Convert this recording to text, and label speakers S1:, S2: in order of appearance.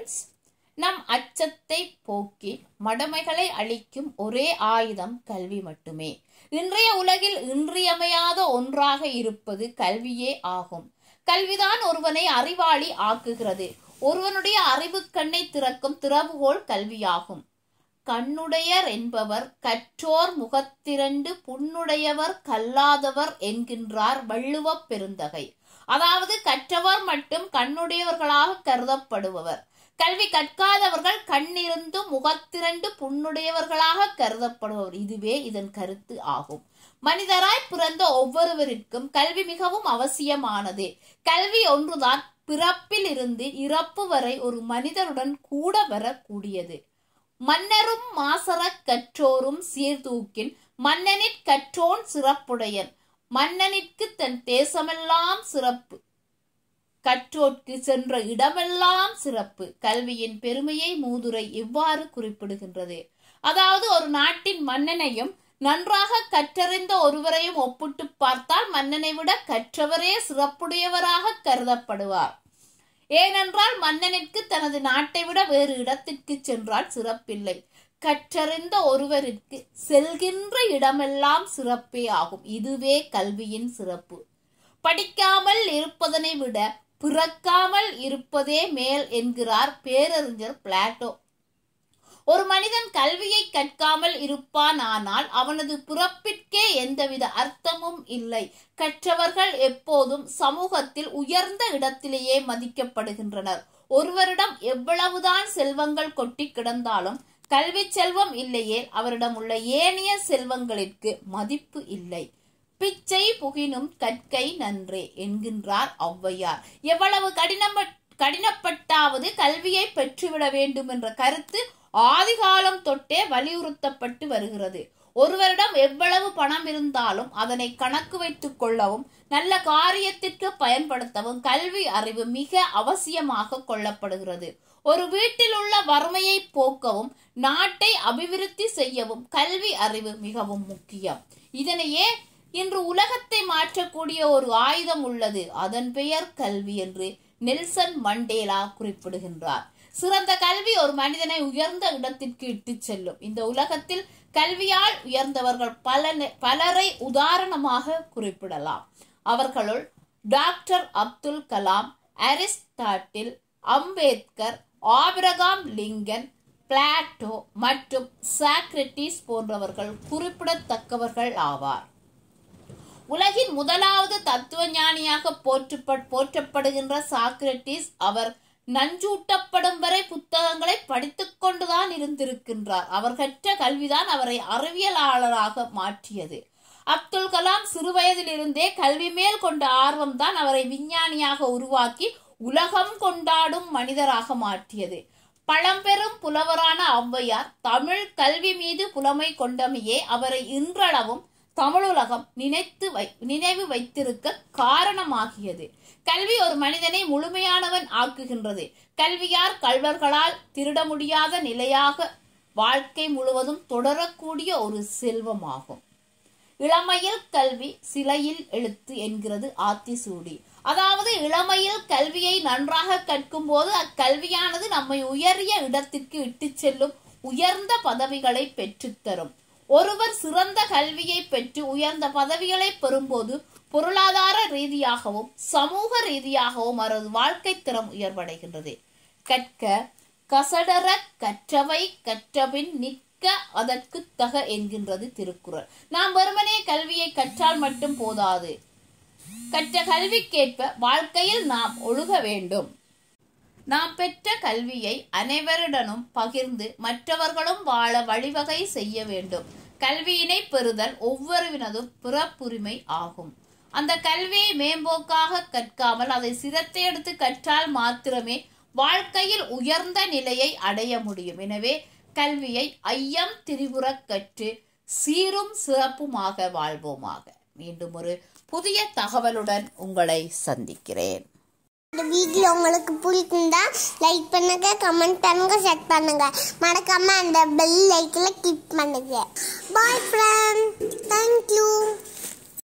S1: girls நம் அச்சத்தை போக்கி மடமைகளை அளிக்கும் ஒரே ஆயுதம் கல்வி மட்டுமே இன்றைய உலகில் இன்றியமையாத ஒன்றாக இருப்பது கல்வியே ஆகும் கல்விதான் ஒருவனை அறிவாளி ஆக்குகிறது ஒருவனுடைய அறிவு கண்ணை திறக்கும் திறவுகோல் கல்வியாகும் கண்ணுடையர் என்பவர் கற்றோர் முகத்திரண்டு புண்ணுடையவர் கல்லாதவர் என்கின்றார் வள்ளுவப் பெருந்தகை அதாவது கற்றவர் மட்டும் கண்ணுடையவர்களாக கருதப்படுபவர் கல்வி கற்காதவர்கள் கண்ணிருந்தும் முகத்திரண்டு புண்ணுடையவர்களாக கருதப்படுபவர் இதுவே இதன் கருத்து ஆகும் மனிதராய் பிறந்த ஒவ்வொருவருக்கும் கல்வி மிகவும் அவசியமானது கல்வி ஒன்றுதான் பிறப்பில் இருந்து இறப்பு வரை ஒரு மனிதருடன் கூட வரக்கூடியது மன்னரும் மாசற கற்றோரும் சீர்தூக்கின் மன்னனிற் கற்றோன் சிறப்புடையன் மன்னனிற்கு தன் தேசமெல்லாம் சிறப்பு கற்றோர்க்கு சென்ற இடமெல்லாம் சிறப்பு கல்வியின் பெருமையை மூதுரை இவ்வாறு குறிப்பிடுகின்றது அதாவது ஒரு நாட்டின் மன்னனையும் நன்றாக கற்றறிந்த ஒருவரையும் ஒப்பிட்டு பார்த்தால் மன்னனை விட கற்றவரே சிறப்புடையவராக கருதப்படுவார் ஏனென்றால் மன்னனிற்கு தனது நாட்டை விட வேறு இடத்திற்கு சென்றால் சிறப்பில்லை கற்றறிந்த ஒருவருக்கு செல்கின்ற இடமெல்லாம் சிறப்பே ஆகும் இதுவே கல்வியின் சிறப்பு படிக்காமல் இருப்பதனை விட பிறக்காமல் இருப்பதே மேல் என்கிறார் பேரறிஞர் பிளாட்டோ ஒரு மனிதன் கல்வியை கற்காமல் இருப்பான் ஆனால் அவனது பிறப்பிற்கே எந்தவித அர்த்தமும் இல்லை கற்றவர்கள் எப்போதும் சமூகத்தில் உயர்ந்த இடத்திலேயே மதிக்கப்படுகின்றனர் ஒருவரிடம் எவ்வளவுதான் செல்வங்கள் கொட்டி கிடந்தாலும் கல்வி செல்வம் இல்லையே அவரிடம் உள்ள ஏனைய செல்வங்களிற்கு மதிப்பு இல்லை பிச்சை புகினும் கற்கை நன்றே என்கின்றார் ஔவையார் எவ்வளவு கடினம் கடினப்பட்டாவது கல்வியை பெற்றுவிட வேண்டும் என்ற கருத்து ஆதிகாலம் தொட்டே வலியுறுத்தப்பட்டு வருகிறது ஒருவரிடம் எவ்வளவு பணம் இருந்தாலும் அதனை கணக்கு வைத்துக் கொள்ளவும் நல்ல காரியத்திற்கு பயன்படுத்தவும் கல்வி அறிவு மிக அவசியமாக கொள்ளப்படுகிறது ஒரு வீட்டில் உள்ள வறுமையை போக்கவும் நாட்டை அபிவிருத்தி செய்யவும் கல்வி அறிவு மிகவும் முக்கியம் இதனையே இன்று உலகத்தை மாற்றக்கூடிய ஒரு ஆயுதம் உள்ளது அதன் பெயர் கல்வி என்று நெல்சன் மண்டேலா குறிப்பிடுகின்றார் சிறந்த கல்வி ஒரு மனிதனை உயர்ந்த இடத்திற்கு இட்டு செல்லும் இந்த உலகத்தில் கல்வியால் உயர்ந்தவர்கள் பல பலரை உதாரணமாக குறிப்பிடலாம் அவர்களுள் doctor Abdul Kalam Aristotle Ambedkar Abraham Lincoln Plato மற்றும் சாக்ரட்டிஸ் போன்றவர்கள் குறிப்பிடத்தக்கவர்கள் ஆவார் உலகின் முதலாவது தத்துவ ஞானியாக போற்றப்படுகின்ற சாக்ரட்டிஸ் அவர் நஞ்சூட்டப்படும் வரை புத்தகங்களை படித்துக் கொண்டுதான் இருந்திருக்கின்றார் அவர் கற்ற கல்விதான் அவரை அறிவியலாளராக மாற்றியது அப்துல் கலாம் சிறுவயதிலிருந்தே கல்வி மேல் கொண்ட ஆர்வம்தான் அவரை விஞ்ஞானியாக உருவாக்கி உலகம் கொண்டாடும் மனிதராக மாற்றியது பழம்பெரும் புலவரான ஔவையார் தமிழ் கல்வி மீது புலமை கொண்டமையே அவரை இன்றளவும் தமிழுலகம் நினைத்து வை நினைவு வைத்திருக்க காரணமாகியது கல்வி ஒரு மனிதனை முழுமையானவன் ஆக்குகின்றது கல்வியார் கல்வர்களால் திருட முடியாத நிலையாக வாழ்க்கை முழுவதும் தொடரக்கூடிய ஒரு செல்வமாகும் இளமையில் கல்வி சிலையில் எழுத்து என்கிறது ஆத்திசூடி அதாவது இளமையில் கல்வியை நன்றாக கற்கும் போது அக்கல்வியானது நம்மை உயரிய இடத்திற்கு இட்டு செல்லும் உயர்ந்த பதவிகளை பெற்றுத்தரும் ஒருவர் சிறந்த கல்வியை பெற்று உயர்ந்த பதவிகளை பெறும்போது பொருளாதார ரீதியாகவும் சமூக ரீதியாகவும் அவரது வாழ்க்கை திறம் உயர்வடைகின்றது கற்க கசடர கற்றவை கற்றபின் நிற்க அதற்கு தக என்கின்றது திருக்குறள் நாம் வெறுமனே கல்வியை கற்றால் மட்டும் போதாது கற்ற கல்விக்கேற்ப வாழ்க்கையில் நாம் ஒழுக வேண்டும் நாம் பெற்ற கல்வியை அனைவருடனும் பகிர்ந்து மற்றவர்களும் வாழ வழிவகை செய்ய வேண்டும் கல்வியினை பெறுதல் ஒவ்வொருவினதும் பிறப்புரிமை ஆகும் அந்த கல்வியை மேம்போக்காக கற்காமல் அதை சிரத்தை எடுத்து கற்றால் மாத்திரமே வாழ்க்கையில் உயர்ந்த நிலையை அடைய முடியும் எனவே கல்வியை ஐயம் திரிபுற கற்று சீரும் சிறப்புமாக வாழ்வோமாக மீண்டும் ஒரு புதிய தகவலுடன் உங்களை சந்திக்கிறேன்
S2: இந்த வீடியோ உங்களுக்கு பிடிச்சிருந்தா லைக் பண்ணுங்க கமெண்ட் பண்ணுங்க ஷேர் பண்ணுங்க மறக்காம அந்த பெல் லைக்கில் கிளிக் பண்ணுங்க பாய்